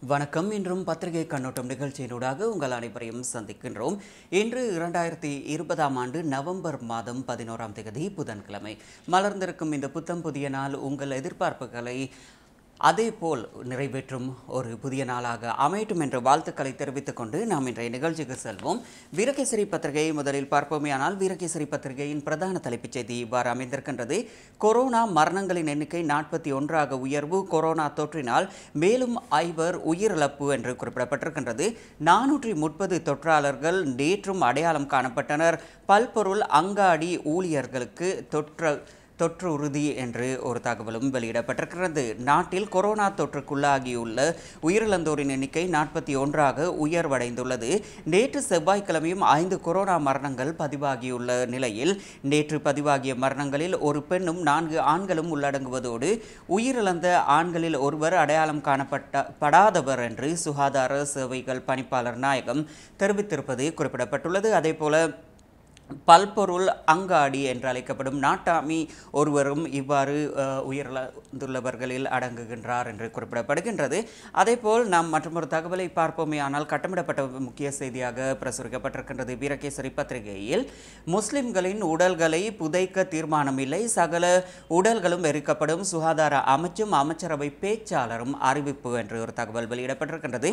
வணக்கம் இன்றும் பத்திரிகை கண்ணோட்டம் நிகழ்ச்சியினூடாக உங்கள் அனைவரையும் சந்திக்கின்றோம் இன்று இரண்டாயிரத்தி இருபதாம் ஆண்டு நவம்பர் மாதம் பதினோராம் தேதி புதன்கிழமை மலர்ந்திருக்கும் இந்த புத்தம் புதிய நாள் உங்கள் எதிர்பார்ப்புகளை அதேபோல் நிறைவேற்றும் ஒரு புதிய நாளாக அமையட்டும் என்ற வாழ்த்துக்களை தெரிவித்துக் கொண்டு நாம் இன்றைய நிகழ்ச்சிக்கு செல்வோம் வீரகேசரி பத்திரிகையை முதலில் பார்ப்போமேயானால் வீரகேசரி பத்திரிகையின் பிரதான தலைப்புச் செய்தி இவ்வாறு அமைந்திருக்கின்றது கொரோனா மரணங்களின் எண்ணிக்கை நாற்பத்தி ஒன்றாக உயர்வு கொரோனா தொற்றினால் மேலும் ஐவர் உயிரிழப்பு என்று குறிப்பிடப்பட்டிருக்கின்றது நானூற்றி முப்பது தொற்றாளர்கள் நேற்றும் அடையாளம் காணப்பட்டனர் பல்பொருள் அங்காடி ஊழியர்களுக்கு தொற்ற தொற்று உறுதி என்று ஒரு தகவலும் வெளியிடப்பட்டிருக்கிறது நாட்டில் கொரோனா தொற்றுக்குள்ளாகியுள்ள உயிரிழந்தோரின் எண்ணிக்கை நாற்பத்தி ஒன்றாக உயர்வடைந்துள்ளது நேற்று செவ்வாய்க்கிழமையும் ஐந்து கொரோனா மரணங்கள் பதிவாகியுள்ள நிலையில் நேற்று பதிவாகிய மரணங்களில் ஒரு பெண்ணும் நான்கு ஆண்களும் உள்ளடங்குவதோடு உயிரிழந்த ஆண்களில் ஒருவர் அடையாளம் காணப்பட்ட படாதவர் என்று சுகாதார சேவைகள் பணிப்பாளர் நாயகம் தெரிவித்திருப்பது குறிப்பிடப்பட்டுள்ளது அதேபோல பல்பொருள் அங்காடி என்று அழைக்கப்படும் நாட்டாமி ஒருவரும் இவ்வாறு அஹ், உயிரிழந்துள்ளவர்களில் அடங்குகின்றார் என்று குறிப்பிடப்படுகின்றது அதேபோல் நாம் மற்றொரு தகவலை பார்ப்போமே ஆனால் கட்டமிடப்பட்ட முக்கிய செய்தியாக பிரசுரிக்கப்பட்டிருக்கின்றது வீரகேசரி பத்திரிகையில் முஸ்லிம்களின் உடல்களை புதைக்க தீர்மானம் இல்லை சகல உடல்களும் எரிக்கப்படும் சுகாதார அமைச்சும் அமைச்சரவை பேச்சாளரும் அறிவிப்பு என்று ஒரு தகவல் வெளியிடப்பட்டிருக்கின்றது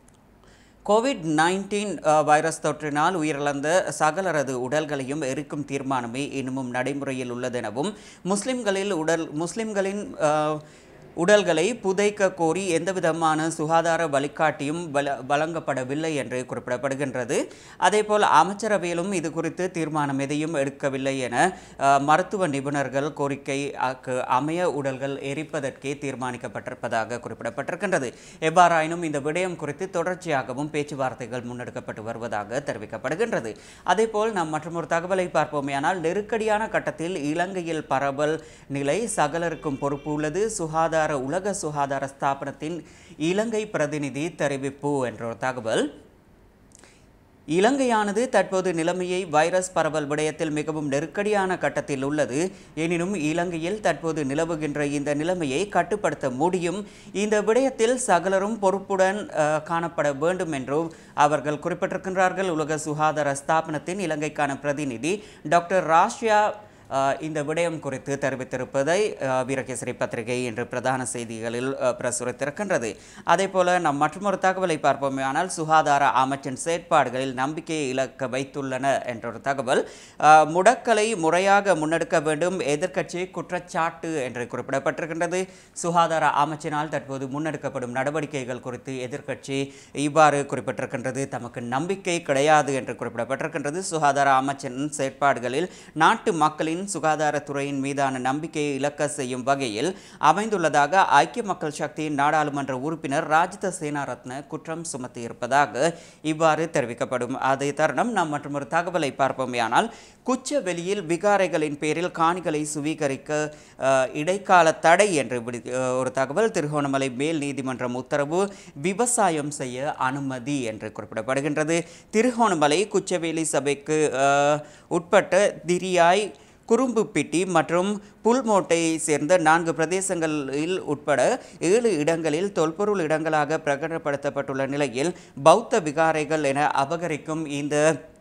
கோவிட் நைன்டீன் வைரஸ் தொற்றினால் உயிரிழந்த சகலரது உடல்களையும் எரிக்கும் தீர்மானமே இன்னமும் நடைமுறையில் உள்ளதெனவும் முஸ்லிம்களில் உடல் முஸ்லிம்களின் அஹ், உடல்களை புதைக்க கோரி எந்தவிதமான சுகாதார வழிகாட்டியும் வல வழங்கப்படவில்லை என்று குறிப்பிடப்படுகின்றது அதேபோல் அமைச்சரவையிலும் இது குறித்து தீர்மானம் எதையும் எடுக்கவில்லை என அஹ், மருத்துவ நிபுணர்கள் கோரிக்கை அக்கு அமைய உடல்கள் எரிப்பதற்கே தீர்மானிக்கப்பட்டிருப்பதாக குறிப்பிடப்பட்டிருக்கின்றது எவ்வாறாயினும் இந்த விடயம் குறித்து தொடர்ச்சியாகவும் பேச்சுவார்த்தைகள் முன்னெடுக்கப்பட்டு வருவதாக தெரிவிக்கப்படுகின்றது அதேபோல் நாம் மற்றொரு தகவலை பார்ப்போமேயானால் நெருக்கடியான கட்டத்தில் இலங்கையில் பரவல் நிலை சகலருக்கும் பொறுப்பு உள்ளது சுகாதார உலக சுகாதார ஸ்தாபனத்தின் இலங்கை பிரதிநிதி தெரிவிப்பு என்ற ஒரு தகவல் இலங்கையானது தற்போது நிலைமையை வைரஸ் பரவல் விடயத்தில் மிகவும் நெருக்கடியான கட்டத்தில் உள்ளது எனினும் இலங்கையில் தற்போது நிலவுகின்ற இந்த நிலைமையை கட்டுப்படுத்த முடியும் இந்த விடயத்தில் சகலரும் பொறுப்புடன் அஹ், காணப்பட வேண்டும் என்றும் அவர்கள் குறிப்பிட்டிருக்கின்றார்கள் உலக சுகாதார ஸ்தாபனத்தின் இலங்கைக்கான பிரதிநிதி டாக்டர் ராஷ்யா அஹ், இந்த விடயம் குறித்து தெரிவித்திருப்பதை அஹ், வீரகேசரி பத்திரிகை இன்று பிரதான செய்திகளில் அஹ், பிரசுரித்திருக்கின்றது அதே போல நாம் மற்றொரு தகவலை பார்ப்போமே ஆனால் சுகாதார அமைச்சின் செயற்பாடுகளில் நம்பிக்கையை இழக்க வைத்துள்ளன என்ற ஒரு தகவல் அஹ், முடக்கலை முறையாக முன்னெடுக்க வேண்டும் எதிர்க்கட்சி குற்றச்சாட்டு என்று குறிப்பிடப்பட்டிருக்கின்றது சுகாதார அமைச்சினால் தற்போது முன்னெடுக்கப்படும் நடவடிக்கைகள் குறித்து எதிர்க்கட்சி இவ்வாறு குறிப்பிட்டிருக்கின்றது தமக்கு நம்பிக்கை கிடையாது என்று குறிப்பிடப்பட்டிருக்கின்றது சுகாதார அமைச்சின் செயற்பாடுகளில் நாட்டு மக்களின் சுகாதாரத்துறையின் மீதான நம்பிக்கையை இழக்க செய்யும் வகையில் அமைந்துள்ளதாக ஐக்கிய மக்கள் சக்தியின் நாடாளுமன்ற உறுப்பினர் ராஜித சேனாரத்ன குற்றம் சுமத்தியிருப்பதாக இவ்வாறு தெரிவிக்கப்படும் அதே தருணம் நாம் மற்றொரு தகவலை பார்ப்போமேயானால் குச்சவெளியில் விகாரைகளின் பேரில் காணிகளை சுவீகரிக்க அஹ், இடைக்கால தடை என்று விடு- அஹ், ஒரு தகவல் திருகோணமலை மேல் நீதிமன்றம் உத்தரவு விவசாயம் செய்ய அனுமதி என்று குறிப்பிடப்படுகின்றது திருகோணமலை குச்சவேலி சபைக்கு அஹ், உட்பட்ட திரியாய் குறும்புப்பிட்டி மற்றும் புல்மோட்டையை சேர்ந்த நான்கு பிரதேசங்களில் உட்பட ஏழு இடங்களில் தொல்பொருள் இடங்களாக பிரகடனப்படுத்தப்பட்டுள்ள நிலையில் பௌத்த விகாரைகள் என அபகரிக்கும் இந்த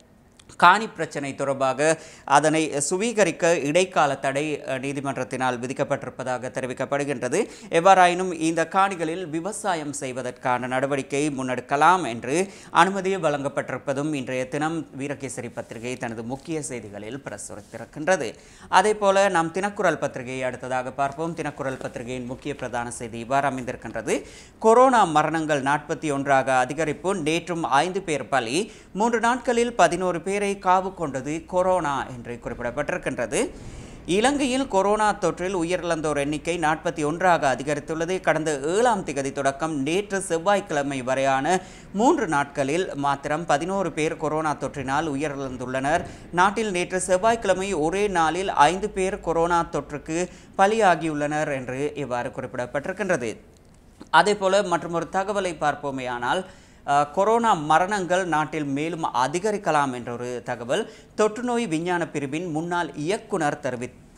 காணி பிரச்சனை தொடர்பாக அதனை சுவீகரிக்க இடைக்கால தடை அஹ், நீதிமன்றத்தினால் விதிக்கப்பட்டிருப்பதாக தெரிவிக்கப்படுகின்றது எவ்வாறாயினும் இந்த காணிகளில் விவசாயம் செய்வதற்கான நடவடிக்கை முன்னெடுக்கலாம் என்று அனுமதி வழங்கப்பட்டிருப்பதும் இன்றைய தினம் வீரகேசரி பத்திரிகை தனது முக்கிய செய்திகளில் பிரசுரித்திருக்கின்றது அதே போல நாம் தினக்குரல் பத்திரிகையை அடுத்ததாக பார்ப்போம் தினக்குரல் பத்திரிகையின் முக்கிய பிரதான செய்தி இவ்வாறு அமைந்திருக்கின்றது கொரோனா மரணங்கள் நாற்பத்தி ஒன்றாக அதிகரிப்பு நேற்றும் ஐந்து பேர் பலி மூன்று நாட்களில் பதினோரு பேரை காவு கொண்டது கொரோனா என்று குறிப்பிடப்பட்டிருக்கின்றது இலங்கையில் கொரோனா தொற்றில் உயிரிழந்தோர் எண்ணிக்கை நாற்பத்தி ஒன்றாக அதிகரித்துள்ளது கடந்த ஏழாம் திகதி தொடக்கம் நேற்று செவ்வாய்க்கிழமை வரையான மூன்று நாட்களில் மாத்திரம் பதினோரு பேர் கொரோனா தொற்றினால் உயிரிழந்துள்ளனர் நாட்டில் நேற்று செவ்வாய்க்கிழமை ஒரே நாளில் ஐந்து பேர் கொரோனா தொற்றுக்கு பலியாகியுள்ளனர் என்று இவ்வாறு குறிப்பிடப்பட்டிருக்கின்றது அதேபோல மற்றொரு தகவலை பார்ப்போமேயானால் அஹ், கொரோனா மரணங்கள் நாட்டில் மேலும் அதிகரிக்கலாம் என்ற ஒரு தகவல் தொற்றுநோய் விஞ்ஞான பிரிவின் முன்னாள் இயக்குனர் தெரிவிப்பு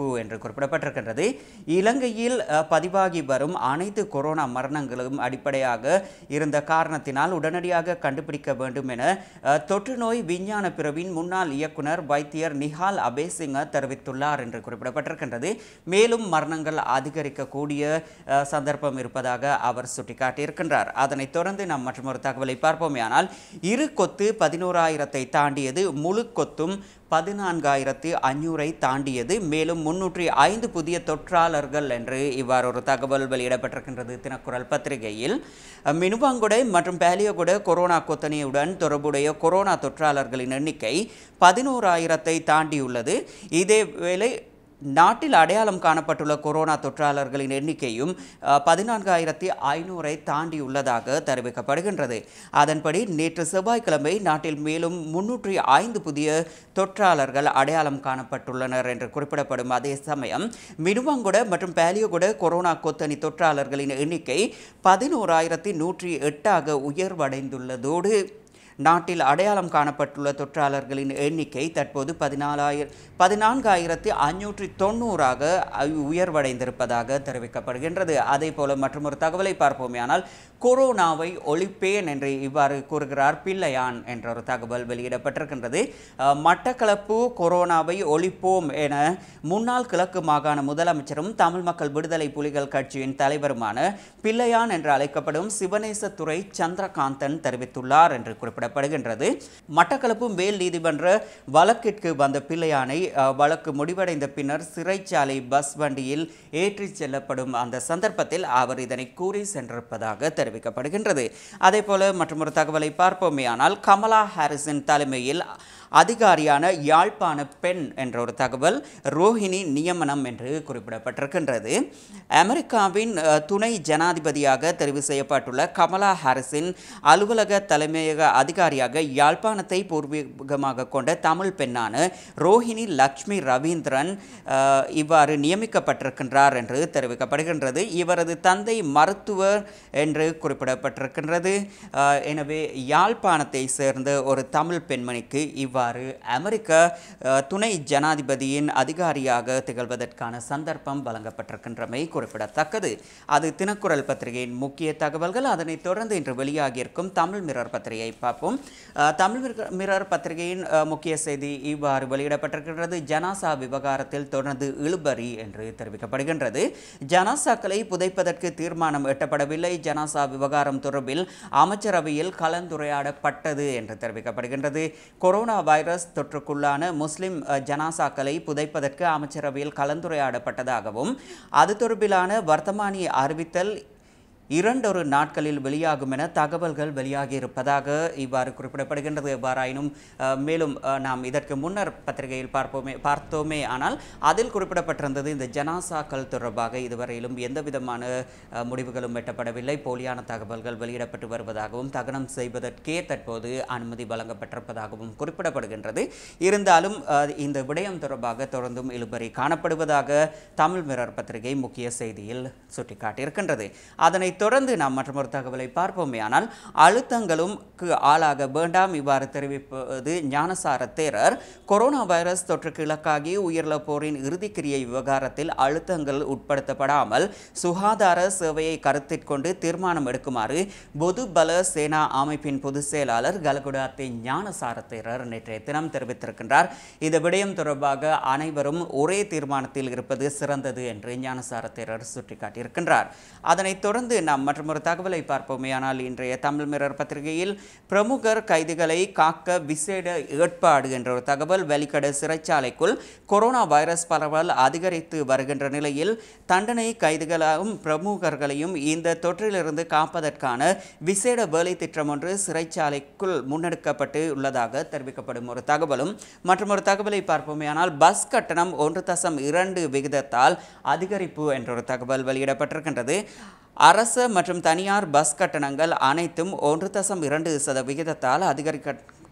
அறிவிப்பு என்று குறிப்பிடப்பட்டிருக்கின்றது இலங்கையில் அஹ், பதிவாகி வரும் அனைத்து கொரோனா மரணங்களும் அடிப்படையாக இருந்த காரணத்தினால் உடனடியாக கண்டுபிடிக்க வேண்டும் என அஹ், தொற்று நோய் விஞ்ஞான பிரிவின் முன்னாள் இயக்குனர் வைத்தியர் நிஹால் அபேசிங்க தெரிவித்துள்ளார் என்று குறிப்பிடப்பட்டிருக்கின்றது மேலும் மரணங்கள் அதிகரிக்கக்கூடிய அஹ், சந்தர்ப்பம் இருப்பதாக அவர் சுட்டிக்காட்டியிருக்கின்றார் அதனைத் தொடர்ந்து நாம் மற்றொரு தகவலை பார்ப்போமேயானால் இரு கொத்து பதினோராயிரத்தை தாண்டியது முழு கொத்தும் பதினான்காயிரத்து அஞ்சூரை தாண்டியது மேலும் முன்னூற்றி ஐந்து புதிய தொற்றாளர்கள் என்று இவ்வாறு ஒரு தகவல் வெளியிடப்பட்டிருக்கின்றது தினக்குரல் பத்திரிகையில் மினுவாங்குடை மற்றும் பேலியகுட கொரோனா கொத்தனியுடன் தொடர்புடைய கொரோனா தொற்றாளர்களின் எண்ணிக்கை பதினோராயிரத்தை தாண்டியுள்ளது இதேவேளை நாட்டில் அடையாளம் காணப்பட்டுள்ள கொரோனா தொற்றாளர்களின் எண்ணிக்கையும் அஹ், பதினான்காயிரத்தி ஐநூறை தாண்டியுள்ளதாக தெரிவிக்கப்படுகின்றது அதன்படி நேற்று செவ்வாய்க்கிழமை நாட்டில் மேலும் முன்னூற்றி ஐந்து புதிய தொற்றாளர்கள் அடையாளம் காணப்பட்டுள்ளனர் என்று குறிப்பிடப்படும் அதே சமயம் மினுவங்குட மற்றும் பேலியகுட கொரோனா கொத்தனி தொற்றாளர்களின் எண்ணிக்கை பதினோராயிரத்தி நூற்றி எட்டாக உயர்வடைந்துள்ளதோடு நாட்டில் அடையாளம் காணப்பட்டுள்ள தொற்றாளர்களின் எண்ணிக்கை தற்போது பதினாலாயிர பதினான்காயிரத்தி ஐநூற்றி தொண்ணூறாக அ- உயர்வடைந்திருப்பதாக தெரிவிக்கப்படுகின்றது அதே போல மற்றொரு தகவலை பார்ப்போமேயானால் கொரோனாவை ஒழிப்பேன் என்று இவ்வாறு கூறுகிறார் பிள்ளையான் என்ற ஒரு தகவல் வெளியிடப்பட்டிருக்கின்றது அஹ், மட்டக்களப்பு கொரோனாவை ஒழிப்போம் என முன்னாள் கிழக்கு மாகாண முதலமைச்சரும் தமிழ் மக்கள் விடுதலை புலிகள் கட்சியின் தலைவருமான பிள்ளையான் என்று அழைக்கப்படும் சிவனேசத்துறை சந்திரகாந்தன் தெரிவித்துள்ளார் என்று குறிப்பிடப்படுகின்றது மட்டக்களப்பு மேல் நீதிமன்ற வழக்கிற்கு வந்த பிள்ளையானை அஹ், வழக்கு முடிவடைந்த பின்னர் சிறைச்சாலை பஸ் வண்டியில் ஏற்றிச் செல்லப்படும் அந்த சந்தர்ப்பத்தில் அவர் இதனை கூறி சென்றிருப்பதாக தெரிவிக்கப்படுகின்றது அதே போல மற்றொரு தகவலை பார்ப்போமே ஆனால் கமலா ஹாரிஸின் தலைமையில் அதிகாரியான யாழ்ப்பாண பெண் என்ற ஒரு தகவல் ரோஹிணி நியமனம் என்று குறிப்பிடப்பட்டிருக்கின்றது அமெரிக்காவின் அஹ், துணை ஜனாதிபதியாக தெரிவு செய்யப்பட்டுள்ள கமலா ஹாரிஸின் அலுவலக தலைமையக அதிகாரியாக யாழ்ப்பாணத்தை பூர்வீகமாக கொண்ட தமிழ் பெண்ணான ரோஹிணி லக்ஷ்மி ரவீந்திரன் அஹ், இவ்வாறு நியமிக்கப்பட்டிருக்கின்றார் என்று தெரிவிக்கப்படுகின்றது இவரது தந்தை மருத்துவர் என்று குறிப்பிடப்பட்டிருக்கின்றது அஹ், எனவே யாழ்ப்பாணத்தை சேர்ந்த ஒரு தமிழ் பெண்மணிக்கு இவ்வாறு அமெரிக்க அஹ், துணை ஜனாதிபதியின் அதிகாரியாக திகழ்வதற்கான சந்தர்ப்பம் வழங்கப்பட்டிருக்கின்றமை குறிப்பிடத்தக்கது அது தினக்குரல் பத்திரிகையின் முக்கிய தகவல்கள் அதனைத் தொடர்ந்து இன்று வெளியாகியிருக்கும் தமிழ் மிரர் பத்திரிகை பார்ப்போம் அஹ், தமிழ் மிர- மிரர் பத்திரிகையின் அஹ், முக்கிய செய்தி இவ்வாறு வெளியிடப்பட்டிருக்கின்றது ஜனாசா விவகாரத்தில் தொடர்ந்து இழுபறி என்று தெரிவிக்கப்படுகின்றது ஜனாசாக்களை புதைப்பதற்கு தீர்மானம் எட்டப்படவில்லை ஜனாசா விவகாரம் தொடர்பில் அமைச்சரவையில் கலந்துரையாடப்பட்டது என்று தெரிவிக்கப்படுகின்றது கொரோனா வைரஸ் தொற்றுக்குள்ளான முஸ்லிம் அஹ், ஜனாசாக்களை புதைப்பதற்கு அமைச்சரவையில் கலந்துரையாடப்பட்டதாகவும் அது தொடர்பிலான வர்த்தமானி அறிவித்தல் இரண்டொரு நாட்களில் வெளியாகும் என தகவல்கள் வெளியாகி இருப்பதாக இவ்வாறு குறிப்பிடப்படுகின்றது எவ்வாறாயினும் அஹ், மேலும் அஹ், நாம் இதற்கு முன்னர் பத்திரிகையில் பார்ப்போமே பார்த்தோமே ஆனால் அதில் குறிப்பிடப்பட்டிருந்தது இந்த ஜனாசாக்கள் தொடர்பாக இதுவரையிலும் எந்த விதமான அஹ், முடிவுகளும் எட்டப்படவில்லை போலியான தகவல்கள் வெளியிடப்பட்டு வருவதாகவும் தகனம் செய்வதற்கே தற்போது அனுமதி வழங்கப்பட்டிருப்பதாகவும் குறிப்பிடப்படுகின்றது இருந்தாலும் அஹ், இந்த விடயம் தொடர்பாக தொடர்ந்தும் இழுபறி காணப்படுவதாக தமிழ் மிரர் பத்திரிகை முக்கிய செய்தியில் சுட்டிக்காட்டியிருக்கின்றது அதனைத் தொடர்ந்து நாம் மற்றொரு தகவலை பார்ப்போமே ஆனால் அழுத்தங்களும் ஆளாக வேண்டாம் இவ்வாறு தெரிவிப்பது ஞானசார தேரர் கொரோனா வைரஸ் தொற்றுக்கு இலக்காகி உயிரிழப்போரின் இறுதிக்கிரியை விவகாரத்தில் அழுத்தங்கள் உட்படுத்தப்படாமல் சுகாதார சேவையை கருத்தில் கொண்டு தீர்மானம் எடுக்குமாறு பொது பல சேனா அமைப்பின் பொதுச் செயலாளர் கலகுடாத்தை ஞானசார தேரர் நேற்றைய தினம் தெரிவித்திருக்கின்றார் இந்த விடயம் தொடர்பாக அனைவரும் ஒரே தீர்மானத்தில் இருப்பது சிறந்தது என்று ஞானசார தேரர் சுட்டிக்காட்டியிருக்கின்றார் அதனைத் தொடர்ந்து நாம் மற்றொரு தகவலை பார்ப்போமே ஆனால் இன்றைய தமிழ் மிரர் பத்திரிகையில் பிரமுகர் கைதிகளை காக்க விசேட ஏற்பாடு என்ற ஒரு தகவல் வெளிக்கட சிறைச்சாலைக்குள் கொரோனா வைரஸ் பரவல் அதிகரித்து வருகின்ற நிலையில் தண்டனை கைதிகளாகவும் பிரமுகர்களையும் இந்த தொற்றிலிருந்து காப்பதற்கான விசேட வேலை திட்டம் ஒன்று சிறைச்சாலைக்குள் முன்னெடுக்கப்பட்டு உள்ளதாக தெரிவிக்கப்படும் ஒரு தகவலும் மற்றும் ஒரு தகவலை பார்ப்போமே ஆனால் பஸ் கட்டணம் ஒன்று தசம் இரண்டு விகிதத்தால் அதிகரிப்பு என்ற ஒரு தகவல் வெளியிடப்பட்டிருக்கின்றது அரசு மற்றும் தனியார் பஸ் கட்டணங்கள் அனைத்தும் ஒன்று தசம் இரண்டு சதவிகிதத்தால் அதிகரிக்க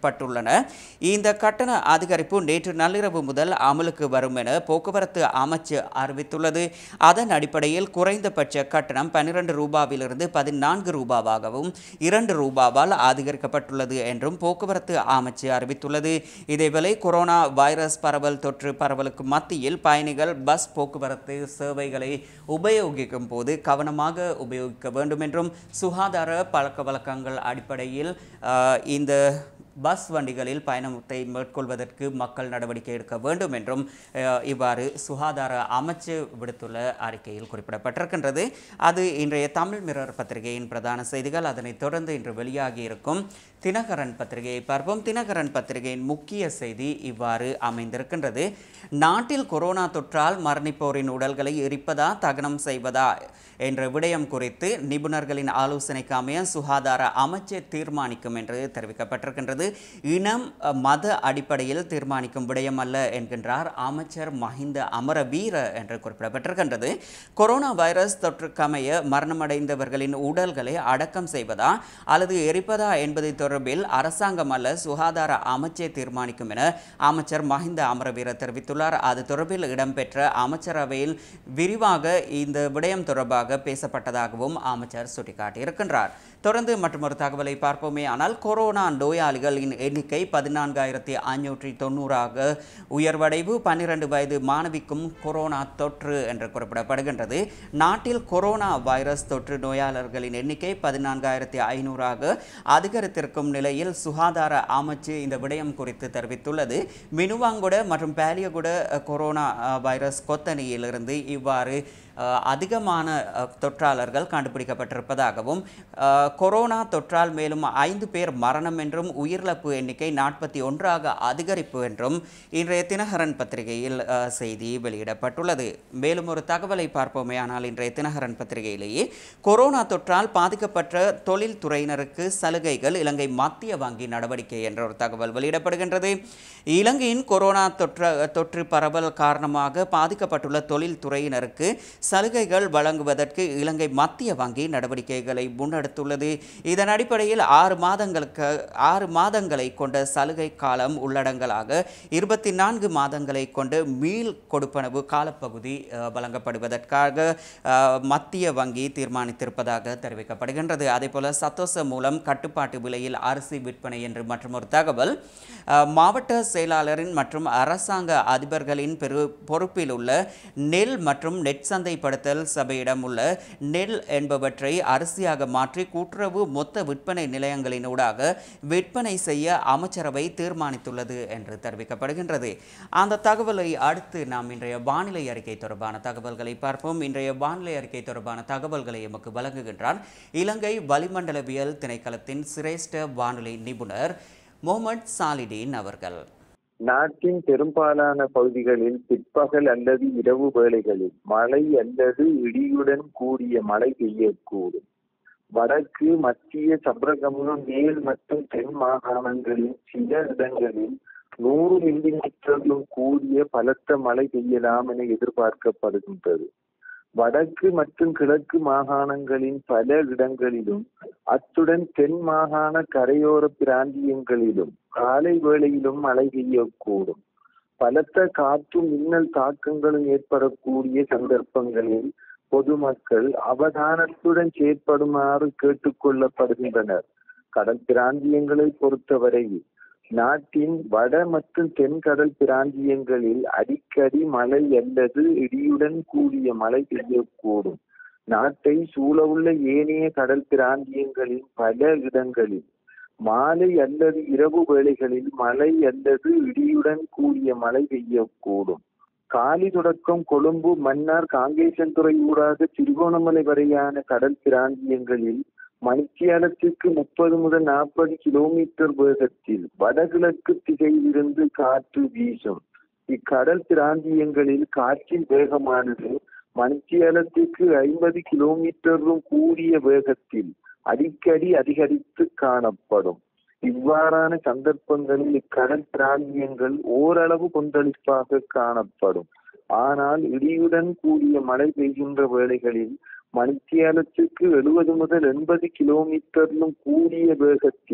அதிகரிக்கப்பட்டுள்ளன இந்த கட்டண அதிகரிப்பு நேற்று நள்ளிரவு முதல் அமலுக்கு வரும் என போக்குவரத்து அமைச்சு அறிவித்துள்ளது அதன் அடிப்படையில் குறைந்தபட்ச கட்டணம் பன்னிரண்டு ரூபாவிலிருந்து பதினான்கு ரூபாவாகவும் இரண்டு ரூபாவால் அதிகரிக்கப்பட்டுள்ளது என்றும் போக்குவரத்து அமைச்சு அறிவித்துள்ளது இதேவேளை கொரோனா வைரஸ் பரவல் தொற்று பரவலுக்கு மத்தியில் பயணிகள் பஸ் போக்குவரத்து சேவைகளை உபயோகிக்கும் போது கவனமாக உபயோகிக்க வேண்டும் என்றும் சுகாதார பழக்க வழக்கங்கள் அடிப்படையில் ஆஹ், இந்த பஸ் வண்டிகளில் பயணத்தை மேற்கொள்வதற்கு மக்கள் நடவடிக்கை எடுக்க வேண்டும் என்றும் அஹ், இவ்வாறு சுகாதார அமைச்சு விடுத்துள்ள அறிக்கையில் குறிப்பிடப்பட்டிருக்கின்றது அது இன்றைய தமிழ் மிரர் பத்திரிகையின் பிரதான செய்திகள் அதனைத் தொடர்ந்து இன்று வெளியாகி இருக்கும் தினகரன் பத்திரிகையை பார்ப்போம் தினகரன் பத்திரிகையின் முக்கிய செய்தி இவ்வாறு அமைந்திருக்கின்றது நாட்டில் கொரோனா தொற்றால் மரணிப்போரின் உடல்களை எரிப்பதா தகனம் செய்வதா என்ற விடயம் குறித்து நிபுணர்களின் ஆலோசனைக்கு அமைய சுகாதார அமைச்சு தீர்மானிக்கும் என்று தெரிவிக்கப்பட்டிருக்கின்றது இனம் அஹ், மத அடிப்படையில் தீர்மானிக்கும் விடயம் அல்ல என்கின்றார் அமைச்சர் மஹிந்த அமரவீர என்று குறிப்பிடப்பட்டிருக்கின்றது கொரோனா வைரஸ் தொற்றுக்கமைய மரணமடைந்தவர்களின் உடல்களை அடக்கம் செய்வதா அல்லது எரிப்பதா என்பது தொடர்பில் அரசாங்கம் அல்ல சுகாதார அமைச்சே தீர்மானிக்கும் என அமைச்சர் மஹிந்த அமரவீர தெரிவித்துள்ளார் அது தொடர்பில் இடம்பெற்ற அமைச்சரவையில் விரிவாக இந்த விடயம் தொடர்பாக பேசப்பட்டதாகவும் அமைச்சர் சுட்டிக்காட்டியிருக்கின்றார் தொடர்ந்து மற்றொரு தகவலை பார்ப்போமே ஆனால் கொரோனா நோயாளிகளின் எண்ணிக்கை பதினான்காயிரத்தி ஐநூற்றி தொண்ணூறாக உயர்வடைவு பன்னிரண்டு வயது மாணவிக்கும் கொரோனா தொற்று என்று குறிப்பிடப்படுகின்றது நாட்டில் கொரோனா வைரஸ் தொற்று நோயாளர்களின் எண்ணிக்கை பதினான்காயிரத்தி ஐநூறாக அதிகரித்திருக்கும் நிலையில் சுகாதார அமைச்சு இந்த விடயம் குறித்து தெரிவித்துள்ளது மினுவாங்குட மற்றும் பேலியகுட அஹ், கொரோனா அஹ், வைரஸ் கொத்தணியிலிருந்து இவ்வாறு அஹ், அதிகமான அஹ், தொற்றாளர்கள் கண்டுபிடிக்கப்பட்டிருப்பதாகவும் அஹ், கொரோனா தொற்றால் மேலும் ஐந்து பேர் மரணம் என்றும் உயிரிழப்பு எண்ணிக்கை நாற்பத்தி ஒன்றாக அதிகரிப்பு என்றும் இன்றைய தினகரன் பத்திரிகையில் அஹ், செய்தி வெளியிடப்பட்டுள்ளது மேலும் ஒரு தகவலை பார்ப்போமே ஆனால் இன்றைய தினகரன் பத்திரிகையிலேயே கொரோனா தொற்றால் பாதிக்கப்பட்ட தொழில்துறையினருக்கு சலுகைகள் இலங்கை மத்திய வங்கி நடவடிக்கை என்ற ஒரு தகவல் வெளியிடப்படுகின்றது இலங்கையின் கொரோனா தொற்று தொற்று பரவல் காரணமாக பாதிக்கப்பட்டுள்ள தொழில்துறையினருக்கு சலுகைகள் வழங்குவதற்கு இலங்கை மத்திய வங்கி நடவடிக்கைகளை முன்னெடுத்துள்ளது இதன் அடிப்படையில் ஆறு மாதங்களுக்கு ஆறு மாதங்களை கொண்ட சலுகை காலம் உள்ளடங்கலாக இருபத்தி நான்கு மாதங்களை கொண்டு மீள் கொடுப்பனவு காலப்பகுதி அஹ், வழங்கப்படுவதற்காக அஹ், மத்திய வங்கி தீர்மானித்திருப்பதாக தெரிவிக்கப்படுகின்றது அதேபோல சத்தோச மூலம் கட்டுப்பாட்டு விலையில் அரிசி விற்பனை என்று மற்றொரு தகவல் அஹ், மாவட்ட செயலாளரின் மற்றும் அரசாங்க அதிபர்களின் பெரு பொறுப்பில் உள்ள நெல் மற்றும் நெற்சந்தைப்படுத்தல் சபையிடம் உள்ள நெல் என்பவற்றை அரிசியாக மாற்றி கூட்டுறவு மொத்த விற்பனை நிலையங்களினூடாக விற்பனை செய்ய அமைச்சரவை தீர்மானித்துள்ளது என்று தெரிவிக்கப்படுகின்றது அந்த தகவலை அடுத்து நாம் இன்றைய வானிலை அறிக்கை தொடர்பான தகவல்களை பார்ப்போம் இன்றைய வானிலை அறிக்கை தொடர்பான தகவல்களை எமக்கு வழங்குகின்றார் இலங்கை வளிமண்டலவியல் திணைக்களத்தின் சிரேஷ்ட வானிலை நிபுணர் முகமது சாலிடீன் அவர்கள் நாட்டின் பெரும்பாலான பகுதிகளில் பிற்பகல் அல்லது இரவு வேளைகளில் மழை அல்லது இடியுடன் கூடிய மழை பெய்யக்கூடும் வடக்கு மத்திய சப்ரகமுக மேல் மற்றும் தென் மாகாணங்களின் சில இடங்களில் நூறு மில்லிமீட்டர்களும் கூடிய பலத்த மழை பெய்யலாம் என எதிர்பார்க்கப்படுகின்றது வடக்கு மற்றும் கிழக்கு மாகாணங்களின் பல இடங்களிலும் அத்துடன் தென் மாகாண கரையோர பிராந்தியங்களிலும் காலை வேளையிலும் மழை பெய்யக்கூடும் பலத்த காற்று மின்னல் தாக்கங்களும் ஏற்படக்கூடிய சந்தர்ப்பங்களில் பொதுமக்கள் அவதானத்துடன் செயற்படுமாறு கேட்டுக்கொள்ளப்படுகின்றனர் கடல் பிராந்தியங்களை பொறுத்தவரையில் நாட்டின் வட மற்றும் தென்கடல் பிராந்தியங்களில் அடிக்கடி மழை அல்லது இடியுடன் கூடிய மழை பெய்யக்கூடும் நாட்டை சூழவுள்ள ஏனைய கடல் பிராந்தியங்களின் பல இடங்களில் மாலை அல்லது இரவு வேளைகளில் மழை அல்லது இடியுடன் கூடிய மழை பெய்யக்கூடும் காலி தொடக்கம் கொழும்பு மன்னார் காங்கேசன்துறை ஊடாக திருகோணமலை வரையான கடல் பிராந்தியங்களில் மணித்தியாலத்திற்கு முப்பது முதல் நாற்பது கிலோமீட்டர் வேகத்தில் வடகிழக்கு திசையிலிருந்து காற்று வீசும் இக்கடல் பிராந்தியங்களில் காற்றின் வேகமானது மணித்தியாலத்திற்கு ஐம்பது கிலோமீட்டரும் கூடிய வேகத்தில் அடிக்கடி அதிகரித்து காணப்படும் இவ்வாறான சந்தர்ப்பங்களில் இக்கடல் பிராந்தியங்கள் ஓரளவு கொந்தளிப்பாக காணப்படும் ஆனால் இடியுடன் கூடிய மழை பெய்கின்ற வேளைகளில் மணித்தியாலத்துக்கு எழுபது முதல் எண்பது கிலோமீட்டரிலும் கூடிய வேகத்தில்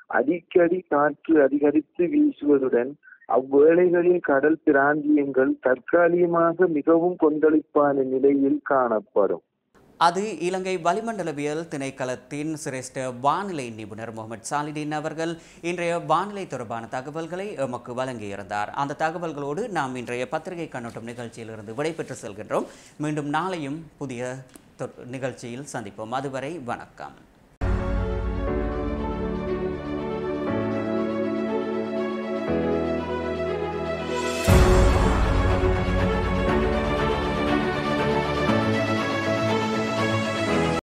அடிக்கடி காற்று அதிகரித்து வீசுவதுடன் அவ்வேளைகளில் கடல் பிராந்தியங்கள் தற்காலிகமாக மிகவும் கொந்தளிப்பான நிலையில் காணப்படும் அது இலங்கை வளிமண்டலவியல் திணைக்களத்தின் சிரேஷ்ட வானிலை நிபுணர் முகமது சாலிடின் அவர்கள் இன்றைய வானிலை தொடர்பான தகவல்களை எமக்கு வழங்கியிருந்தார் அந்த தகவல்களோடு நாம் இன்றைய பத்திரிகை கண்ணோட்டம் நிகழ்ச்சியிலிருந்து விடைபெற்று செல்கின்றோம் மீண்டும் நாளையும் புதிய தொ- நிகழ்ச்சியில் சந்திப்போம் அதுவரை வணக்கம்